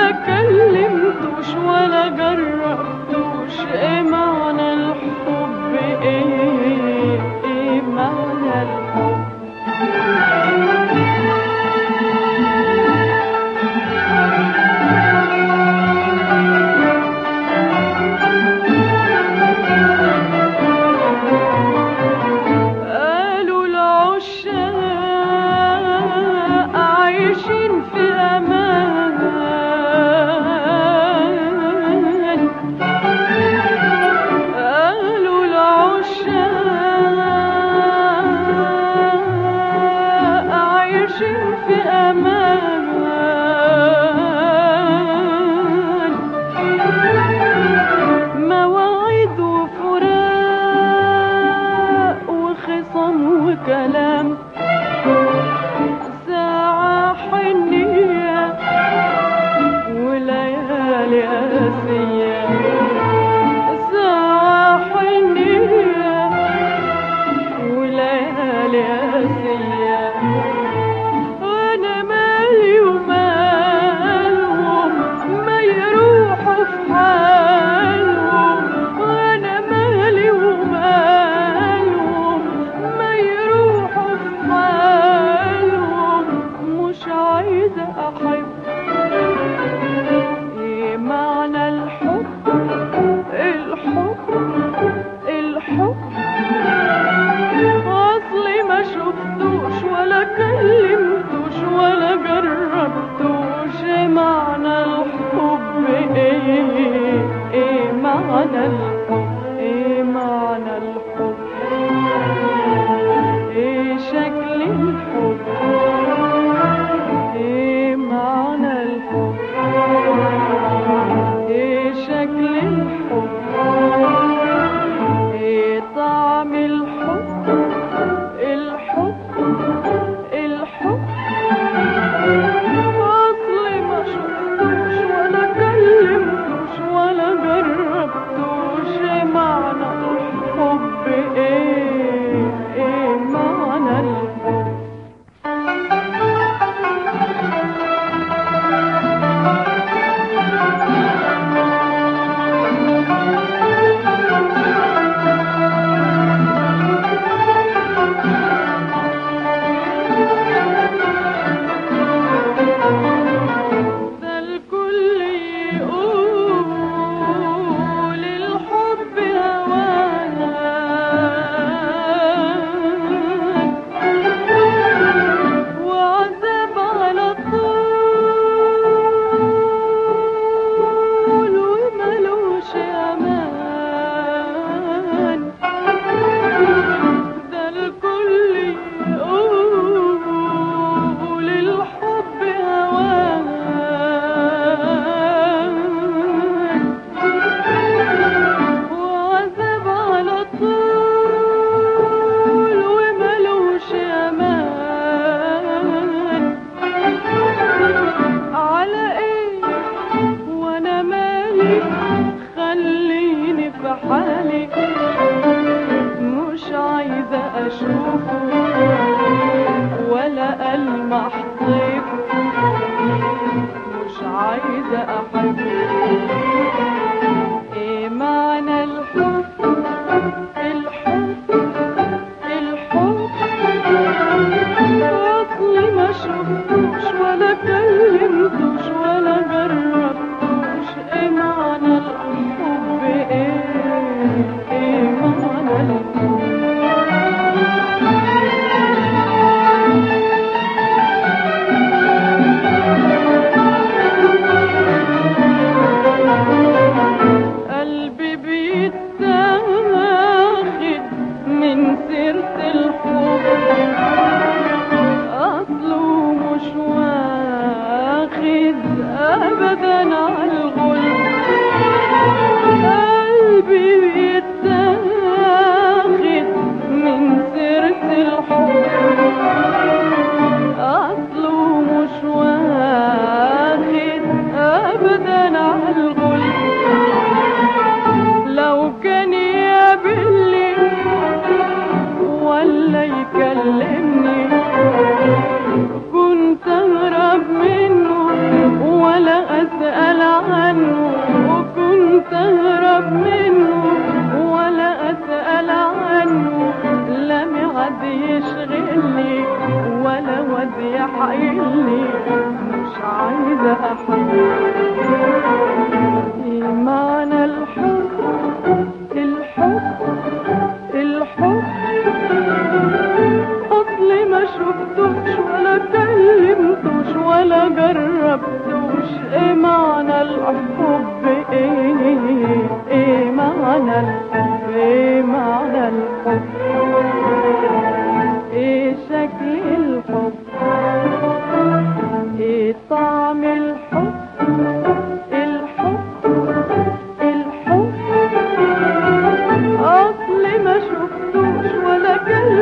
ولا كلمتوش ولا جربتوش ايه معنى الحب ايه ايه معنى الحب قالوا العشاق عايشين في امان قالوا العشاق عايشين في امان مواعيد وفراق وخصام وكلام ساعة حنية وليالي قاسية ساعة حنية وليالي قاسية وانا مالي ومالهم ما يروحوا في حالهم وانا مالي ومالهم ما يروحوا في حالهم مش عايزة احب ايه معنى الحب الحب الحب اصلي ما شفتوش ولا كلمتوش ولا جربتوش ايه معنى الحب ايه ايه معنى الحب ايه معنى الحب ايه شكل الحب ايه معنى الحب ايه شكل الحب ايه طعم الحب الحب الحب اصلي ما شفتوش ولا كلمتوش ولا جربتوش ايه معنى الحب ايه ايه معنى الحب ده الكل يقول الحب هوانا وعذاب على طول وملوش امان ده الكل يقول الحب هوان وعذاب على طول وملوش امان على ايه وانا مالي خليني في حالي مش عايزة أشوفه ولا ألمح طيفه مش عايزة أحب إيه معنى الحب الحب الحب أصلي ما شفتوش ولا كلمتوش ولا جربتوش إيه معنى الحب إيه إيه معنى الحب ولا جربتوش ايه معنى الحب ايه ايه معنى الحب ايه معنى الحب ايه شكل الحب ايه طعم الحب الحب الحب اصل ما شفتوش ولا كلمة